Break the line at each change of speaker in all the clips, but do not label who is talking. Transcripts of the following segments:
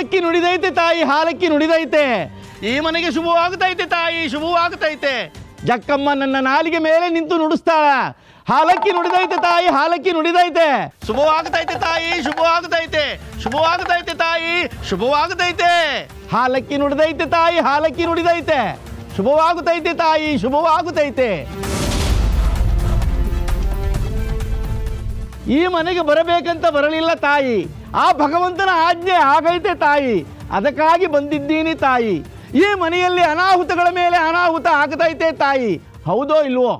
ಹಾಲಕ್ಕಿ ನುಡಿದೈತೆ ತಾಯಿ ಹಾಲಕ್ಕಿ ನುಡಿದೈತೆ ಈ ಮನೆಗೆ ಶುಭವಾಗುತ್ತೈತೆ ತಾಯಿ ಶುಭವಾಗುತ್ತೈತೆ ಜಕ್ಕಮ್ಮ ನನ್ನ ನಾಲಿಗೆ ಮೇಲೆ ನಿಂತು ನುಡಿಸ್ತಾಳ ಹಾಲಕ್ಕಿ ನುಡಿದೈತೆ ತಾಯಿ ಹಾಲಕ್ಕಿ ನುಡಿದೈತೆ ಶುಭವಾಗುತ್ತೈತೆ ತಾಯಿ ಶುಭವಾಗುತ್ತೈತೆ ಶುಭವಾಗುತ್ತೈತೆ ತಾಯಿ ಶುಭವಾಗುತ್ತೈತೆ ಹಾಲಕ್ಕಿ ನುಡಿದೈತೆ ತಾಯಿ ಹಾಲಕ್ಕಿ ನುಡಿದೈತೆ ಶುಭವಾಗುತ್ತೈತೆ ತಾಯಿ ಶುಭವಾಗುತ್ತೈತೆ ಈ ಮನೆಗೆ ಬರಬೇಕಂತ ಬರಲಿಲ್ಲ ತಾಯಿ ಆ ಭಗವಂತನ ಆಜ್ಞೆ ಆಗೈತೆ ತಾಯಿ ಅದಕ್ಕಾಗಿ ಬಂದಿದ್ದೀನಿ ತಾಯಿ ಈ ಮನೆಯಲ್ಲಿ ಅನಾಹುತಗಳ ಮೇಲೆ ಅನಾಹುತ ಆಗ್ತೈತೆ ತಾಯಿ ಹೌದೋ ಇಲ್ವೋ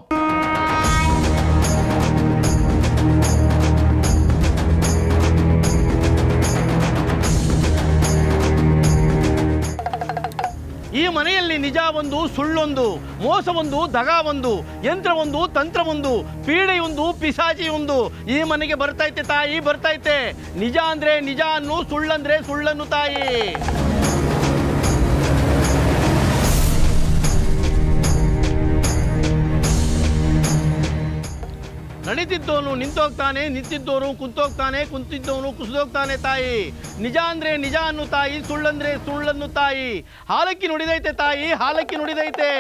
ಈ ಮನೆಯಲ್ಲಿ ನಿಜ ಒಂದು ಸುಳ್ಳೊಂದು ಮೋಸ ಒಂದು ದಗ ಒಂದು ಯಂತ್ರ ಒಂದು ತಂತ್ರ ಒಂದು ಪೀಡೆ ಒಂದು ಪಿಸಾಚಿ ಒಂದು ಈ ಮನೆಗೆ ಬರ್ತೈತೆ ತಾಯಿ ಬರ್ತೈತೆ ನಿಜ ಅಂದ್ರೆ ನಿಜ ಅನ್ನು ಸುಳ್ಳಂದ್ರೆ ಸುಳ್ಳನ್ನು ತಾಯಿ ನಡೀತಿದ್ದವನು ನಿಂತೋಗ್ತಾನೆ ನಿಂತಿದ್ದವನು ಕುಂತೋಗ್ತಾನೆ ಕುಂತಿದ್ದವನು ಕುಸಿದೋಗ್ತಾನೆ ತಾಯಿ ನಿಜ ಅಂದ್ರೆ ನಿಜ ಅನ್ನು ತಾಯಿ ಸುಳ್ಳಂದ್ರೆ ಸುಳ್ಳನ್ನು ತಾಯಿ ಹಾಲಕ್ಕಿ ನುಡಿದೈತೆ ತಾಯಿ ಹಾಲಕ್ಕಿ ನುಡಿದೈತೆ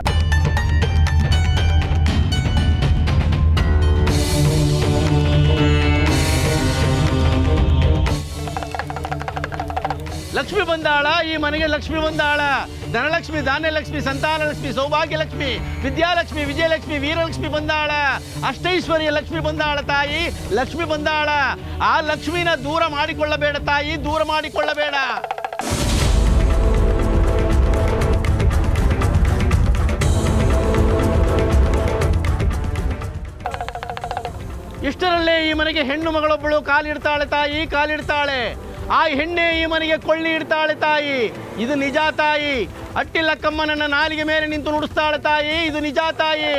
ಲಕ್ಷ್ಮಿ ಬಂದಾಳ ಈ ಮನೆಗೆ ಲಕ್ಷ್ಮಿ ಬಂದಾಳ ಧನಲಕ್ಷ್ಮಿ ಧಾನ್ಯಲಕ್ಷ್ಮಿ ಸಂತಾನಲಕ್ಷ್ಮಿ ಸೌಭಾಗ್ಯಲಕ್ಷ್ಮಿ ವಿದ್ಯಾಲಕ್ಷ್ಮಿ ವಿಜಯಲಕ್ಷ್ಮಿ ವೀರಲಕ್ಷ್ಮಿ ಬಂದಾಳ ಅಷ್ಟೈಶ್ವರ್ಯ ಲಕ್ಷ್ಮಿ ಬಂದಾಳ ತಾಯಿ ಲಕ್ಷ್ಮಿ ಬಂದಾಳ ಆ ಲಕ್ಷ್ಮಿನ ದೂರ ಮಾಡಿಕೊಳ್ಳಬೇಡ ತಾಯಿ ದೂರ ಮಾಡಿಕೊಳ್ಳಬೇಡ ಇಷ್ಟರಲ್ಲೇ ಈ ಮನೆಗೆ ಹೆಣ್ಣು ಮಗಳೊಬ್ಬಳು ಕಾಲಿಡ್ತಾಳೆ ತಾಯಿ ಕಾಲಿಡ್ತಾಳೆ ಆ ಹೆಣ್ಣೆ ಈ ಮನೆಗೆ ಕೊಳ್ಳಿ ಇಡ್ತಾಳೆ ತಾಯಿ ಇದು ನಿಜ ತಾಯಿ ಅಟ್ಟಿಲಕ್ಕಮ್ಮ ನನ್ನ ನಾಲಿಗೆ ಮೇಲೆ ನಿಂತು ನುಡಿಸ್ತಾಳೆ ತಾಯಿ ಇದು ನಿಜ ತಾಯಿ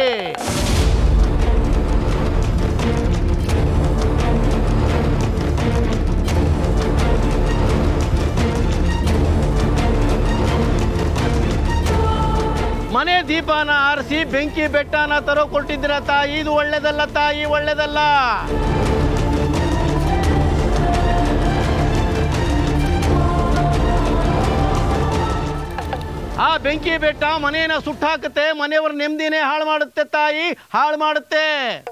ಮನೆ ದೀಪನ ಆರಿಸಿ ಬೆಂಕಿ ಬೆಟ್ಟನ ತರೋ ಕೊಟ್ಟಿದ್ದೀರ ತಾಯಿ ಇದು ಒಳ್ಳೇದಲ್ಲ ತಾಯಿ ಒಳ್ಳೇದಲ್ಲ ಆ ಬೆಂಕಿ ಬೆಟ್ಟ ಮನೆಯನ್ನ ಸುಟ್ಟಾಕುತ್ತೆ ಮನೆಯವರ ನೆಮ್ಮದಿನೇ ಹಾಳು ಮಾಡುತ್ತೆ ತಾಯಿ ಹಾಳು ಮಾಡುತ್ತೆ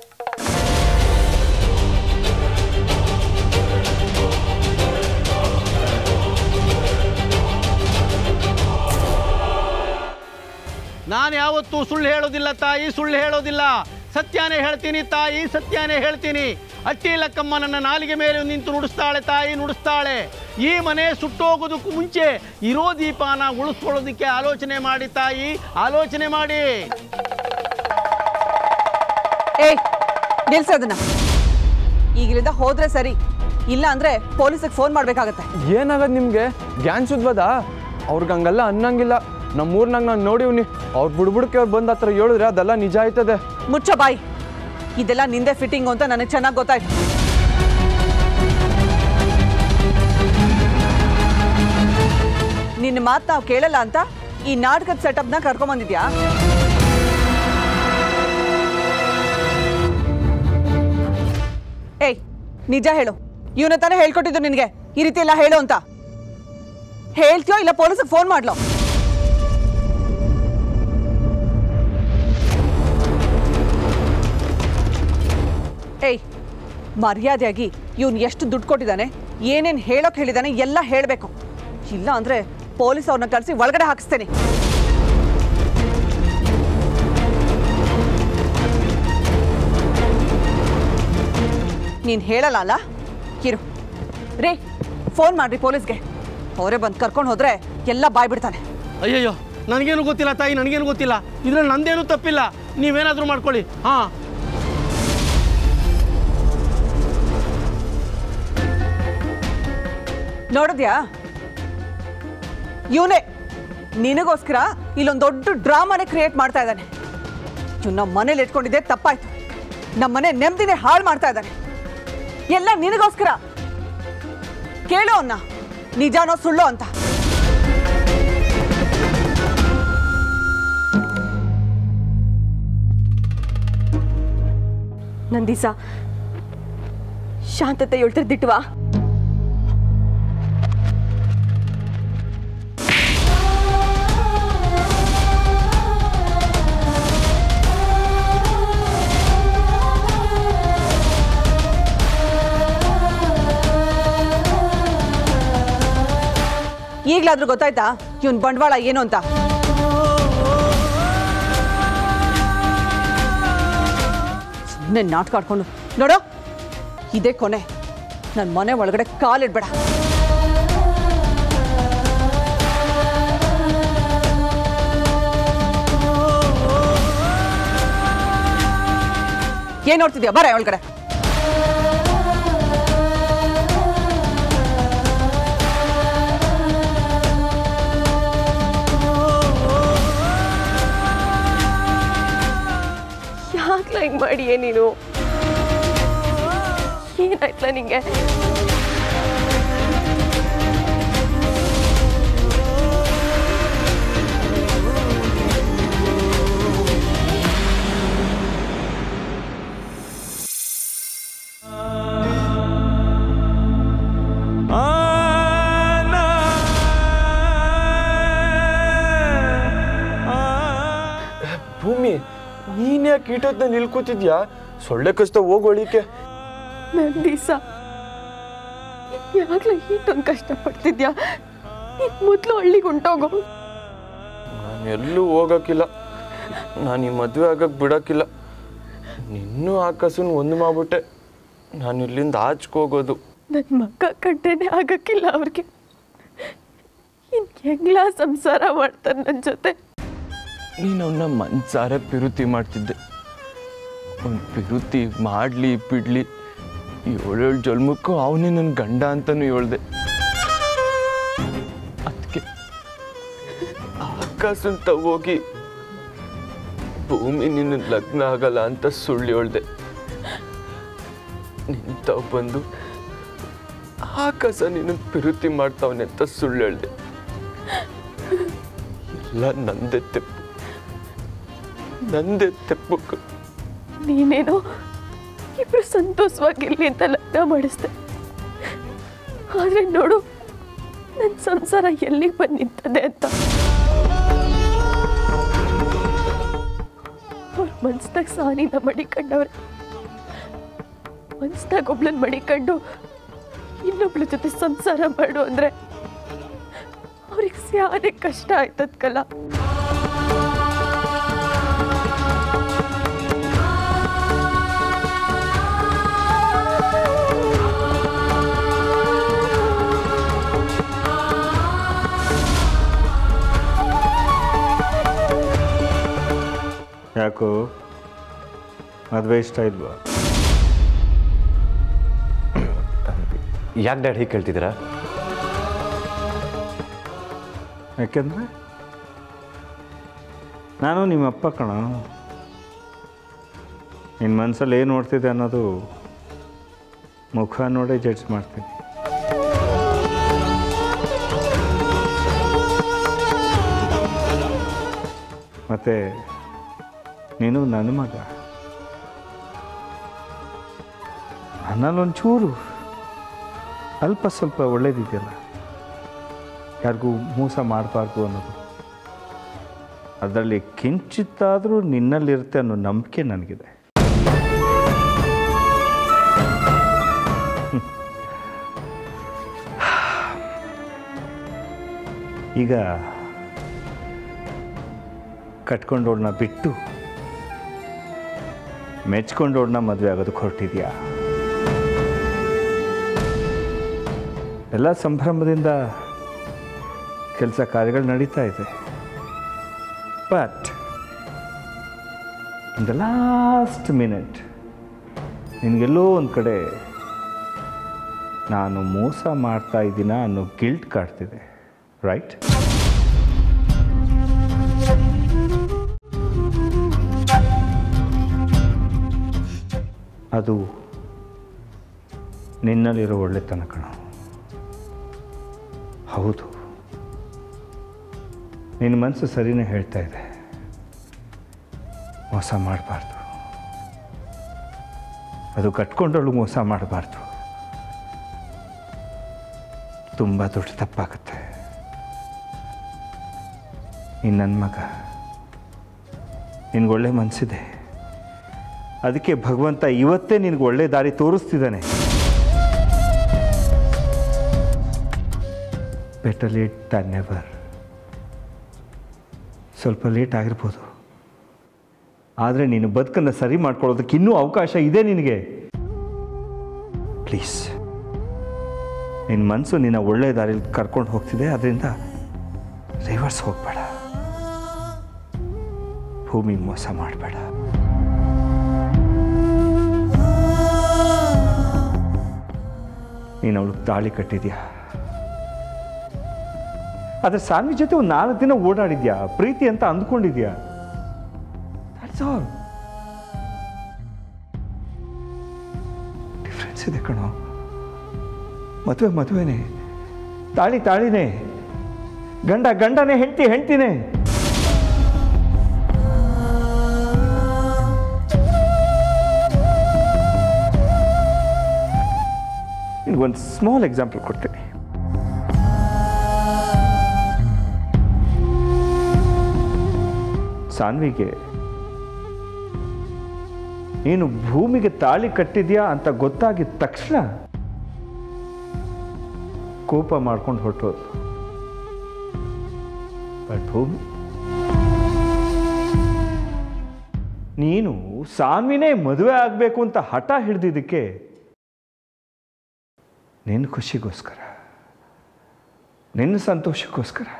ನಾನು ಯಾವತ್ತೂ ಸುಳ್ಳು ಹೇಳೋದಿಲ್ಲ ತಾಯಿ ಸುಳ್ಳು ಹೇಳೋದಿಲ್ಲ ಸತ್ಯನೇ ಹೇಳ್ತೀನಿ ತಾಯಿ ಸತ್ಯನೇ ಹೇಳ್ತೀನಿ ಅಟ್ಟಿ ಲಕ್ಕಮ್ಮ ನನ್ನ ನಾಲಿಗೆ ಮೇಲೆ ನಿಂತು ನುಡಿಸ್ತಾಳೆ ತಾಯಿ ನುಡಿಸ್ತಾಳೆ ಈ ಮನೆ ಸುಟ್ಟೋಗೋದಕ್ಕೂ ಮುಂಚೆ ಇರೋ ದೀಪನ ಉಳಿಸ್ಕೊಳ್ಳೋದಕ್ಕೆ ಆಲೋಚನೆ ಮಾಡಿ ತಾಯಿ ಆಲೋಚನೆ ಮಾಡಿ
ಏಯ್ ನಿಲ್ಸ ಅದನ್ನ ಈಗಲಿಂದ ಹೋದ್ರೆ ಸರಿ ಇಲ್ಲ ಅಂದ್ರೆ ಪೊಲೀಸಿಗೆ ಫೋನ್ ಮಾಡ್ಬೇಕಾಗತ್ತೆ
ಏನಾಗದ್ ನಿಮ್ಗೆ ಗ್ಯಾನ್ ಸುದ್ವದ ಅವ್ರಿಗೆ ಹಂಗಲ್ಲ ಅನ್ನಂಗಿಲ್ಲ ನಮ್ಮೂರ್ನಾಗ ನಾನು ನೋಡಿವ್ನಿ ಅವ್ರು ಬುಡ್ಬುಡ್ಕೆ ಅವ್ರು ಬಂದ ಹತ್ರ ಹೇಳಿದ್ರೆ ಅದೆಲ್ಲ ನಿಜ ಆಯ್ತದೆ
ಮುಚ್ಚ ಬಾಯಿ ಇದೆಲ್ಲ ನಿಂದೆ ಫಿಟ್ಟಿಂಗು ಅಂತ ನನಗೆ ಚೆನ್ನಾಗಿ ಗೊತ್ತಾಯ್ತು ನಿನ್ನ ಮಾತು ನಾವು ಕೇಳಲ್ಲ ಅಂತ ಈ ನಾಟಕದ ಸೆಟಪ್ನ ಕರ್ಕೊಂಬಂದಿದ್ಯಾ ಏಯ್ ನಿಜ ಹೇಳು ಇವನ ತಾನೇ ಹೇಳ್ಕೊಟ್ಟಿದ್ದು ನಿನಗೆ ಈ ರೀತಿ ಎಲ್ಲ ಹೇಳು ಅಂತ ಹೇಳ್ತೀಯೋ ಇಲ್ಲ ಪೊಲೀಸಿಗೆ ಫೋನ್ ಮಾಡ್ಲೋ ಏಯ್ ಮರ್ಯಾದೆಯಾಗಿ ಇವನು ಎಷ್ಟು ದುಡ್ಡು ಕೊಟ್ಟಿದ್ದಾನೆ ಏನೇನು ಹೇಳೋಕೆ ಹೇಳಿದ್ದಾನೆ ಎಲ್ಲ ಹೇಳಬೇಕು ಇಲ್ಲ ಅಂದರೆ ಪೊಲೀಸ್ ಅವ್ರನ್ನ ಕಳಿಸಿ ಒಳಗಡೆ ಹಾಕಿಸ್ತೇನೆ ನೀನು ಹೇಳಲ್ಲ ಅಲ್ಲ ಕಿರು ರೇ ಫೋನ್ ಮಾಡ್ರಿ ಪೊಲೀಸ್ಗೆ ಅವರೇ ಬಂದು ಕರ್ಕೊಂಡು ಹೋದ್ರೆ ಎಲ್ಲ ಬಾಯ್ ಬಿಡ್ತಾನೆ
ಅಯ್ಯಯ್ಯೋ ನನಗೇನು ಗೊತ್ತಿಲ್ಲ ತಾಯಿ ನನಗೇನು ಗೊತ್ತಿಲ್ಲ ಇದ್ರಲ್ಲಿ ನಂದೇನು ತಪ್ಪಿಲ್ಲ ನೀವೇನಾದರೂ ಮಾಡ್ಕೊಳ್ಳಿ ಹಾಂ
ನೋಡಿದ್ಯಾ ಇವನೇ ನಿನಗೋಸ್ಕರ ಇಲ್ಲೊಂದು ದೊಡ್ಡ ಡ್ರಾಮಾನೇ ಕ್ರಿಯೇಟ್ ಮಾಡ್ತಾ ಇದ್ದಾನೆ ಇವ್ ನಮ್ಮ ಮನೇಲಿ ಇಟ್ಕೊಂಡಿದ್ದೆ ತಪ್ಪಾಯ್ತು ನಮ್ಮ ಮನೆ ನೆಮ್ಮದಿನೇ ಹಾಳು ಮಾಡ್ತಾ ಇದ್ದಾನೆ ಎಲ್ಲ ನಿನಗೋಸ್ಕರ ಕೇಳು ಅವನ್ನ ನಿಜಾನೋ ಸುಳ್ಳೋ ಅಂತ
ನಂದಿಸ ಶಾಂತತೆ ಹೇಳ್ತಿರ್ದಿಟ್ವಾ
ಈಗ್ಲಾದ್ರೂ ಗೊತ್ತಾಯ್ತಾ ಇವನ್ ಬಂಡವಾಳ ಏನು ಅಂತ ಸುಮ್ಮನೆ ನಾಟಕ ಆಡ್ಕೊಂಡು ನೋಡೋ ಇದೇ ಕೊನೆ ನನ್ನ ಮನೆ ಒಳಗಡೆ ಕಾಲಿಡ್ಬೇಡ ಏನ್ ನೋಡ್ತಿದ್ಯಾ ಬರ ಒಳಗಡೆ
ಯಾಕ್ಲ ಹಿಂಗ್ ಮಾಡಿಯೇ ನೀನು ಏನಾಯ್ತಲ್ಲ ನಿಂಗೆ
ಭೂಮಿ ನೀನ್ ಯಾಕೆ ಈಟೊತ್ನ ನಿಲ್ಕೂತಿದ್ಯಾ ಸೊಳ್ಳೆ ಕಷ್ಟ ಹೋಗೋಳಿಕೆ
ನನ್ ದಿವಸ ಯಾಕ್ಲ ಇಷ್ಟೊಂದು ಕಷ್ಟಪಡ್ತಿದ್ಯಾ ನೀನ್ ಮೊದ್ಲು ಹಳ್ಳಿಗೆ ಹೊಂಟೋಗು
ನಾನು ಎಲ್ಲೂ ಹೋಗಕ್ಕಿಲ್ಲ ನಾನು ಈ ಮದುವೆ ಆಗಕ್ಕೆ ಬಿಡಕ್ಕಿಲ್ಲ ನಿನ್ನೂ ಆಕಸನ್ ಒಂದು ಮಾಡ್ಬಿಟ್ಟೆ ನಾನು ಇಲ್ಲಿಂದ ಆಚ್ಕೋಗೋದು
ನನ್ನ ಮಕ್ಕ ಕಂಡೇನೆ ಆಗಕ್ಕಿಲ್ಲ ಅವ್ರಿಗೆ ಇನ್ ಹೆಂಗ್ಲ ಸಂಸಾರ ಮಾಡ್ತಾರೆ ನನ್ನ ಜೊತೆ
ನೀನು ಅವನ್ನ ಮನ್ಸಾರೆ ಪಿರುತಿ ಮಾಡ್ತಿದ್ದೆ ಅವ್ನು ಪಿರುತಿ ಮಾಡಲಿ ಬಿಡ್ಲಿ ಏಳೇಳು ಜನ್ಮಕ್ಕೂ ಅವನೇ ನನ್ನ ಗಂಡ ಅಂತಲೂ ಹೇಳ್ದೆ ಅದಕ್ಕೆ ಆಕಾಶ ಅಂತ ಹೋಗಿ ಭೂಮಿ ನಿನ್ನ ಲಗ್ನ ಆಗಲ್ಲ ಅಂತ ಸುಳ್ಳು ಹೇಳ್ದೆ ನಿಂತಾವ್ ಬಂದು ಆಕಾಶ ನಿನ್ನ ಪಿರುತಿ ಮಾಡ್ತಾವನೆ ಅಂತ ಸುಳ್ಳು ಹೇಳ್ದೆ ಎಲ್ಲ ನಂದೇ ತೆಪ್ಪು ನಂದೇ ತೆಪ್ಪು
ನೀನೇನೋ ಇಬ್ರು ಸಂತೋಷವಾಗಿರ್ಲಿ ಅಂತ ಲಗ್ನ ಮಾಡಿಸ್ದೆ ಆದ್ರೆ ನೋಡು ನನ್ನ ಸಂಸಾರ ಎಲ್ಲಿಗೆ ಬಂದು ನಿಂತದೆ ಅಂತ ಅವ್ರ ಮನ್ಸ್ನಾಗ ಸಾನಿನ ಮಡಿಕೊಂಡವ್ರೆ ಮನ್ಸ್ನಾಗ ಒಬ್ಳನ್ ಮಡಿಕೊಂಡು ಇನ್ನೊಬ್ಳ ಜೊತೆ ಸಂಸಾರ ಮಾಡು ಅಂದ್ರೆ ಅವ್ರಿಗೆ ಸ್ಯಾನೆ ಕಷ್ಟ ಆಯ್ತದ್ಕಲ್ಲ
ಯಾಕೋ ಮದುವೆ ಇಷ್ಟ ಇಲ್ವಾ
ಯಾಕೆ ಡ್ಯಾಡ್ ಹೀಗೆ ಕೇಳ್ತಿದ್ದೀರಾ
ಯಾಕೆಂದರೆ ನಾನು ನಿಮ್ಮಪ್ಪ ಕಣ ನಿನ್ನ ಮನಸ್ಸಲ್ಲಿ ಏನು ನೋಡ್ತಿದ್ದೆ ಅನ್ನೋದು ಮುಖ ನೋಡೇ ಜಡ್ಜ್ ಮಾಡ್ತೀನಿ ಮತ್ತು ನೀನು ನನ್ನ ಮಗ ನನ್ನಲ್ಲೊಂಚೂರು ಅಲ್ಪ ಸ್ವಲ್ಪ ಒಳ್ಳೇದಿದೆಯಲ್ಲ ಯಾರಿಗೂ ಮೋಸ ಮಾಡಬಾರ್ದು ಅನ್ನೋದು ಅದರಲ್ಲಿ ಕಿಂಚಿತ್ತಾದರೂ ನಿನ್ನಲ್ಲಿರುತ್ತೆ ಅನ್ನೋ ನಂಬಿಕೆ ನನಗಿದೆ ಹ್ಮ್. ಈಗ ಕಟ್ಕೊಂಡೋಳನ್ನ ಬಿಟ್ಟು ಮೆಚ್ಕೊಂಡೋಳನ್ನ ಮದುವೆ ಆಗೋದಕ್ಕೆ ಹೊರಟಿದ್ಯಾ ಎಲ್ಲ ಸಂಭ್ರಮದಿಂದ ಕೆಲಸ ಕಾರ್ಯಗಳು ನಡೀತಾ ಇದೆ but in the last minute ನಿನಗೆಲ್ಲೋ ಒಂದು ಕಡೆ ನಾನು ಮೋಸ ಮಾಡ್ತಾ ಇದ್ದೀನ ಅನ್ನೋ ಗಿಲ್ಟ್ ಕಾಡ್ತಿದೆ ರೈಟ್ ಅದು ನಿನ್ನಲ್ಲಿರೋ ಒಳ್ಳೆತನ ಕಣ ಹೌದು ನಿನ್ನ ಮನಸ್ಸು ಸರಿನೇ ಹೇಳ್ತಾ ಇದೆ ಮೋಸ ಮಾಡಬಾರ್ದು ಅದು ಕಟ್ಕೊಂಡವಳು ಮೋಸ ಮಾಡಬಾರ್ದು ತುಂಬ ದೊಡ್ಡ ತಪ್ಪಾಗುತ್ತೆ ನೀನು ನನ್ನ ಮಗ ನಿನಗೊಳ್ಳೆ ಮನಸ್ಸಿದೆ ಅದಕ್ಕೆ ಭಗವಂತ ಇವತ್ತೇ ನಿನಗೆ ಒಳ್ಳೆ ದಾರಿ ತೋರಿಸ್ತಿದ್ದಾನೆ ಬೆಟರ್ ಲೇಟ್ ದ್ಯಾನ್ ನೆವರ್ ಸ್ವಲ್ಪ ಲೇಟ್ ಆಗಿರ್ಬೋದು ಆದರೆ ನೀನು ಬದುಕನ್ನು ಸರಿ ಮಾಡ್ಕೊಳ್ಳೋದಕ್ಕೆ ಇನ್ನೂ ಅವಕಾಶ ಇದೆ ನಿನಗೆ ಪ್ಲೀಸ್ ನಿನ್ನ ಮನಸ್ಸು ನಿನ್ನ ಒಳ್ಳೆಯ ದಾರಿಲಿ ಕರ್ಕೊಂಡು ಹೋಗ್ತಿದೆ ಅದರಿಂದ ರಿವರ್ಸ್ ಹೋಗಬೇಡ ಭೂಮಿ ಮೋಸ ಮಾಡಬೇಡ ನೀನು ಅವಳಿಗೆ ತಾಳಿ ಕಟ್ಟಿದ್ಯಾ ಆದರೆ ಸಾನ್ವಿ ಜೊತೆ ಒಂದು ನಾಲ್ಕು ದಿನ ಓಡಾಡಿದ್ಯಾ ಪ್ರೀತಿ ಅಂತ ಅಂದ್ಕೊಂಡಿದ್ಯಾ That's all. ಡಿಫ್ರೆನ್ಸ್ ಇದೆ ಕಣೋ ಮದುವೆ ಮದುವೆನೇ ತಾಳಿ ತಾಳಿನೇ ಗಂಡ ಗಂಡನೇ ಹೆಂಡತಿ ಹೆಂಡ್ತಿನೇ ನಿನ್ಗೊಂದು ಸ್ಮಾಲ್ ಎಕ್ಸಾಂಪಲ್ ಕೊಡ್ತೀನಿ ಸಾನ್ವಿಗೆ ನೀನು ಭೂಮಿಗೆ ತಾಳಿ ಕಟ್ಟಿದ್ಯಾ ಅಂತ ಗೊತ್ತಾಗಿದ ತಕ್ಷಣ ಕೋಪ ಮಾಡ್ಕೊಂಡು ಹೊರಟೋದು ಬಟ್ ಭೂಮಿ ನೀನು ಸಾನ್ವಿನೇ ಮದುವೆ ಆಗಬೇಕು ಅಂತ ಹಠ ಹಿಡ್ದಿದ್ದಕ್ಕೆ ನಿನ್ನ ಖುಷಿಗೋಸ್ಕರ ನಿನ್ನ ಸಂತೋಷಕ್ಕೋಸ್ಕರ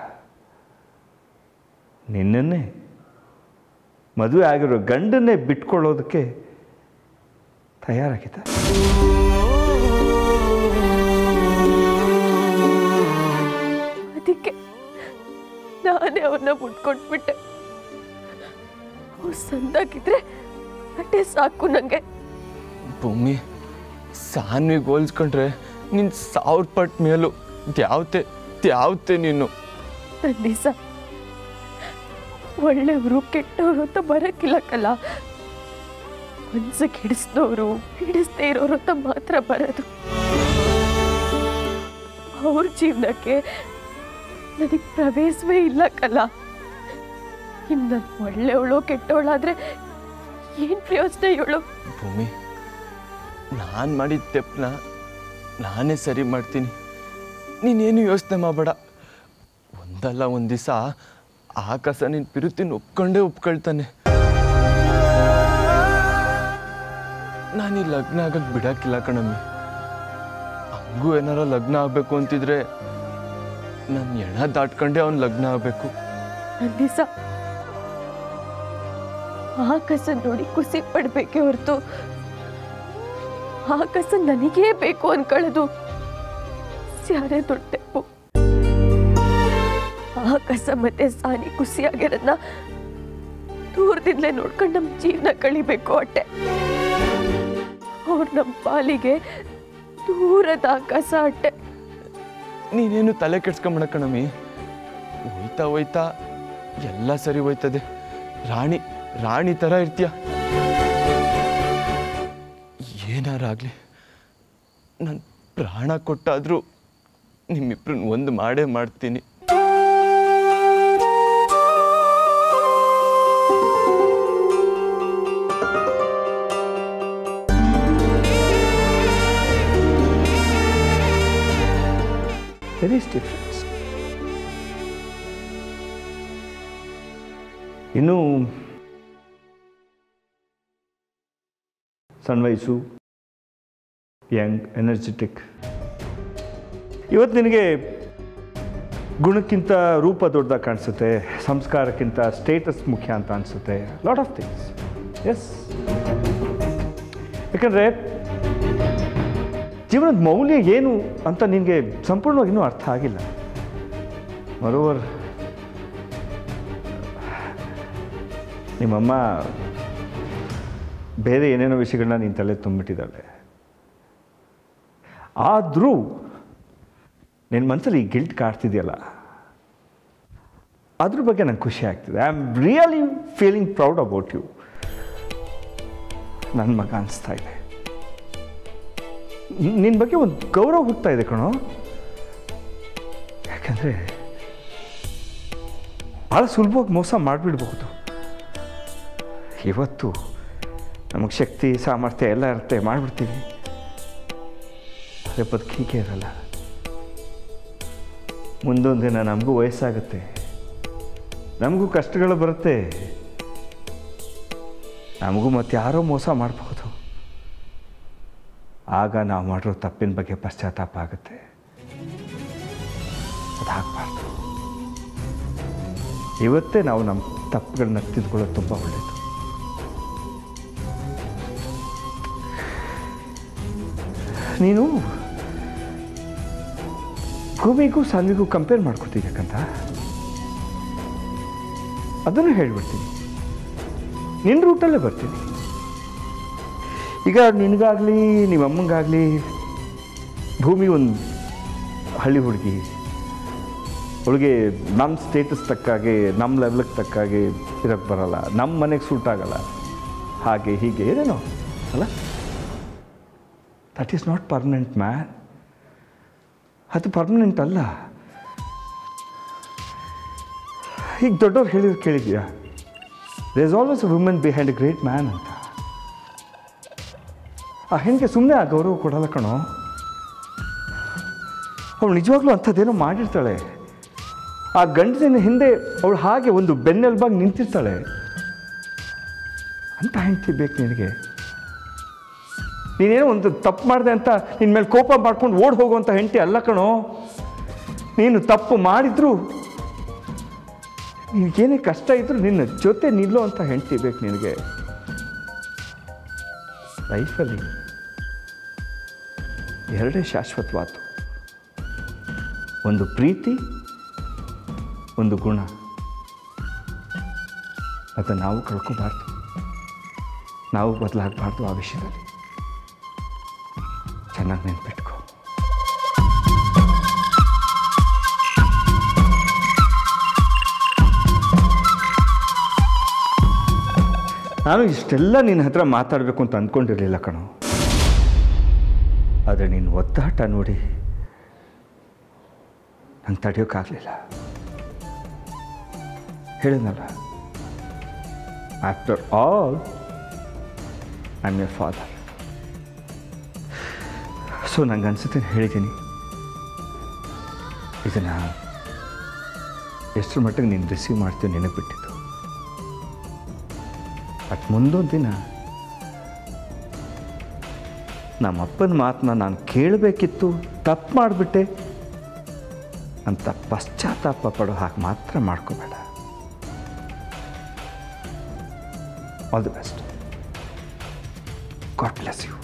ನಿನ್ನನ್ನೇ ಮದುವೆ ಆಗಿರೋ ಗಂಡನ್ನೇ ಬಿಟ್ಕೊಳ್ಳೋದಕ್ಕೆ ತಯಾರಾಗಿದ್ದ
ಅದಕ್ಕೆ ನಾನೇ ಅವನ್ನ ಮುಟ್ಕೊಟ್ಬಿಟ್ಟೆ ಅವ್ರು ಸಂದಾಗಿದ್ರೆ ಅಷ್ಟೇ ಸಾಕು ನನಗೆ
ಭೂಮಿ ಸಾನ್ವಿಗೆ ಹೋಲ್ಸ್ಕೊಂಡ್ರೆ ನಿನ್ ಸಾವಿರ ಪಟ್ಟು ಮೇಲೂ ದ್ಯಾವ್ತೆ ದ್ಯಾವ್ತೆ ನೀನು
ದಿವಸ ಒಳ್ಳೆಯವರು ಕೆಟ್ಟವರು ಅಂತ ಬರಕ್ಕಿಲ್ಲ ಕಲ ಮನ್ಸಿಗೆ ಹಿಡಿಸ್ದವರು ಹಿಡಿಸ್ದೇ ಇರೋರು ಅಂತ ಮಾತ್ರ ಬರೋದು ಅವ್ರ ಜೀವನಕ್ಕೆ ನನಗೆ ಪ್ರವೇಶವೇ ಇಲ್ಲ ಕಲ ಇನ್ನು ಒಳ್ಳೆಯವಳು ಕೆಟ್ಟವಳಾದ್ರೆ ಏನು ಪ್ರಯೋಜನ ಇವಳು
ಭೂಮಿ ನಾನು ಮಾಡಿದ ತೆಪ್ಪನ ನಾನೇ ಸರಿ ಮಾಡ್ತೀನಿ ನೀನೇನು ಯೋಚನೆ ಮಾಡಬೇಡ ಒಂದಲ್ಲ ಒಂದು ದಿವಸ ಆಕಾಶ ನಿನ್ನ ಪಿರುತಿನ ಒಪ್ಕೊಂಡೇ ಒಪ್ಕೊಳ್ತಾನೆ ನಾನು ಈ ಲಗ್ನ ಆಗಕ್ಕೆ ಬಿಡಕ್ಕಿಲ್ಲ ಕಣಮ್ಮಿ ಹಂಗೂ ಏನಾರ ಲಗ್ನ ಆಗಬೇಕು ಅಂತಿದ್ರೆ ನನ್ನ ಎಣ ದಾಟ್ಕೊಂಡೇ ಅವ್ನು ಲಗ್ನ ಆಗಬೇಕು
ದಿವಸ ಆಕಾಶ ನೋಡಿ ಖುಷಿ ಪಡ್ಬೇಕೆ ಹೊರತು ಆಕಾಶ ನನಗೇ ಬೇಕು ಅನ್ಕೊಳ್ಳೋದು ಸ್ಯಾರೆ ದೊಡ್ಡ ತಪ್ಪು ಆಕಾಶ ಮತ್ತೆ ಸಾನಿ ಖುಷಿಯಾಗಿರೋದನ್ನ ದೂರದಿಂದಲೇ ನೋಡ್ಕೊಂಡು ನಮ್ಮ ಜೀವನ ಕಳಿಬೇಕು ಅಟ್ಟೆ ಅವ್ರು ನಮ್ಮ ಪಾಲಿಗೆ ದೂರದ ಆಕಾಶ ಅಟ್ಟೆ
ನೀನೇನು ತಲೆ ಕೆಡ್ಸ್ಕೊಂಬೇಡ ಕಣಮ್ಮಿ ಹೋಯ್ತಾ ಹೋಯ್ತಾ ಎಲ್ಲ ಸರಿ ಹೋಯ್ತದೆ ರಾಣಿ ರಾಣಿ ಥರ ಇರ್ತೀಯ ಏನಾರಾಗಲಿ ನಾನು ಪ್ರಾಣ ಕೊಟ್ಟಾದರೂ ನಿಮ್ಮಿಬ್ರನ್ನ ಒಂದು ಮಾಡೇ ಮಾಡ್ತೀನಿ
There is difference. ಇನ್ನು ಸಣ್ಣ ವಯಸ್ಸು ಯಂಗ್ ಎನರ್ಜೆಟಿಕ್ ಇವತ್ತು ನಿನಗೆ ಗುಣಕ್ಕಿಂತ ರೂಪ ದೊಡ್ಡದಾಗಿ ಕಾಣಿಸುತ್ತೆ ಸಂಸ್ಕಾರಕ್ಕಿಂತ ಸ್ಟೇಟಸ್ ಮುಖ್ಯ ಅಂತ ಅನಿಸುತ್ತೆ ಲಾಟ್ ಆಫ್ ಥಿಂಗ್ಸ್ ಎಸ್ ಯಾಕಂದರೆ ಜೀವನದ ಮೌಲ್ಯ ಏನು ಅಂತ ನಿನಗೆ ಸಂಪೂರ್ಣವಾಗಿ ಇನ್ನೂ ಅರ್ಥ ಆಗಿಲ್ಲ ಮರೋವರ್ ನಿಮ್ಮಮ್ಮ ಬೇರೆ ಏನೇನೋ ವಿಷಯಗಳನ್ನ ನಿನ್ನ ತಲೆ ತುಂಬಿಟ್ಟಿದ್ದಾಳೆ ಆದರೂ ನಿನ್ನ ಮನಸ್ಸಲ್ಲಿ ಈ ಗಿಲ್ಟ್ ಕಾಡ್ತಿದೆಯಲ್ಲ ಅದ್ರ ಬಗ್ಗೆ ನಂಗೆ ಖುಷಿ ಆಗ್ತಿದೆ I am really feeling proud about you ನನ್ನ ಮಗ ಅನಿಸ್ತಾ ಇದೆ ನಿನ್ನ ಬಗ್ಗೆ ಒಂದು ಗೌರವ ಹುಡ್ತಾ ಇದೆ ಕಣೋ ಯಾಕಂದರೆ ಭಾಳ ಸುಲಭವಾಗಿ ಮೋಸ ಮಾಡಿಬಿಡ್ಬಹುದು ಇವತ್ತು ನಮಗೆ ಶಕ್ತಿ ಸಾಮರ್ಥ್ಯ ಎಲ್ಲ ಇರುತ್ತೆ ಮಾಡಿಬಿಡ್ತೀವಿ ಅದೇ ಬದುಕಿಗೆ ಇರಲ್ಲ ಮುಂದೊಂದು ದಿನ ನಮಗೂ ವಯಸ್ಸಾಗುತ್ತೆ ನಮಗೂ ಕಷ್ಟಗಳು ಬರುತ್ತೆ ನಮಗೂ ಮತ್ತೆ ಯಾರೋ ಮೋಸ ಮಾಡಬಹುದು ಆಗ ನಾವು ಮಾಡಿರೋ ತಪ್ಪಿನ ಬಗ್ಗೆ ಪಶ್ಚಾತ್ತಾಪ ಆಗುತ್ತೆ ಅದಾಗಬಾರ್ದು ಇವತ್ತೇ ನಾವು ನಮ್ಮ ತಪ್ಪುಗಳನ್ನ ತಿದ್ಕೊಳ್ಳೋದು ತುಂಬ ಒಳ್ಳೆಯದು ನೀನು ಭೂಮಿಗೂ ಸಾನ್ವಿಗೂ ಕಂಪೇರ್ ಮಾಡ್ಕೊತಿದ್ದಕ್ಕಂತ ಅದನ್ನು ಹೇಳ್ಬಿಡ್ತೀನಿ ನಿನ್ನ ರೂಟಲ್ಲೇ ಬರ್ತೀನಿ ಈಗ ನಿನಗಾಗಲಿ ನಿಮ್ಮ ಅಮ್ಮಂಗಾಗಲಿ ಭೂಮಿ ಒಂದು ಹಳ್ಳಿ ಹುಡುಗಿ ಅವಳಿಗೆ ನಮ್ಮ ಸ್ಟೇಟಸ್ ತಕ್ಕಾಗೆ ನಮ್ಮ ಲೆವೆಲ್ಗೆ ತಕ್ಕಾಗೆ ಇರೋಕ್ಕೆ ಬರಲ್ಲ ನಮ್ಮ ಮನೆಗೆ ಸೂಟ್ ಆಗಲ್ಲ ಹಾಗೆ ಹೀಗೆ ಏನೇನೋ ಅಲ್ಲ that is not permanent man ಅದು ಪರ್ಮನೆಂಟ್ ಅಲ್ಲ ಈಗ ದೊಡ್ಡವ್ರು ಹೇಳಿದ್ರು ಕೇಳಿದ್ಯಾ there is always a women behind a great man ಅಂತ ಆ ಹೆಣ್ಣಿಗೆ ಸುಮ್ಮನೆ ಆ ಗೌರವ ಕೊಡಲ್ಲ ಕಣೋ ಅವಳು ನಿಜವಾಗ್ಲೂ ಅಂಥದ್ದೇನೋ ಮಾಡಿರ್ತಾಳೆ ಆ ಗಂಡಸಿನ ಹಿಂದೆ ಅವಳು ಹಾಗೆ ಒಂದು ಬೆನ್ನೆಲುಬಾಗಿ ನಿಂತಿರ್ತಾಳೆ ಅಂತ ಹೆಂಡ್ತಿ ಬೇಕು ನಿನಗೆ ನೀನೇನೋ ಒಂದು ತಪ್ಪು ಮಾಡಿದೆ ಅಂತ ನಿನ್ನ ಮೇಲೆ ಕೋಪ ಮಾಡ್ಕೊಂಡು ಓಡ್ ಹೋಗುವಂಥ ಹೆಂಡತಿ ಅಲ್ಲ ಕಣೋ ನೀನು ತಪ್ಪು ಮಾಡಿದ್ರು ನಿನಗೇನೇ ಕಷ್ಟ ಇದ್ರೂ ನಿನ್ನ ಜೊತೆ ನಿಲ್ಲೋ ಅಂತ ಹೆಂಡತಿ ಬೇಕು ನಿನಗೆ ಲೈಫಲ್ಲಿ ಎರಡೇ ಶಾಶ್ವತವಾತು ಒಂದು ಪ್ರೀತಿ ಒಂದು ಗುಣ ಅದನ್ನು ನಾವು ಕಳ್ಕೋಬಾರ್ದು ನಾವು ಬದಲಾಗಬಾರ್ದು ಆ ವಿಷಯದಲ್ಲಿ ಚೆನ್ನಾಗಿ ನೆನ್ಪಿಟ್ಕೋ ನಾನು ಇಷ್ಟೆಲ್ಲ ನಿನ್ನ ಹತ್ರ ಮಾತಾಡಬೇಕು ಅಂತ ಅಂದ್ಕೊಂಡಿರಲಿಲ್ಲ ಕಣೋ ಆದರೆ ನೀನು ಒದ್ದಾಟ ನೋಡಿ ನಂಗೆ ತಡೆಯೋಕ್ಕಾಗಲಿಲ್ಲ ಹೇಳಿದ್ನಲ್ಲ after all I am a father so ನಂಗೆ ಅನ್ಸುತ್ತೆ ಹೇಳಿದ್ದೀನಿ ಇದನ್ನು ಎಷ್ಟರ ಮಟ್ಟಿಗೆ ನೀನು ರಿಸೀವ್ ಮಾಡ್ತೀವಿ ನಿನಗೆ ಬಿಟ್ಟಿದ್ದು ಬಟ್ ಮುಂದೊಂದು ದಿನ ನಮ್ಮ ಅಪ್ಪನ ಮಾತನ್ನ ನಾನು ಕೇಳಬೇಕಿತ್ತು ತಪ್ಪು ಮಾಡಿಬಿಟ್ಟೆ ಅಂತ ಪಶ್ಚಾತ್ತಾಪ ಪಡೋ ಹಾಗೆ ಮಾತ್ರ ಮಾಡ್ಕೋಬೇಡ all the best God bless you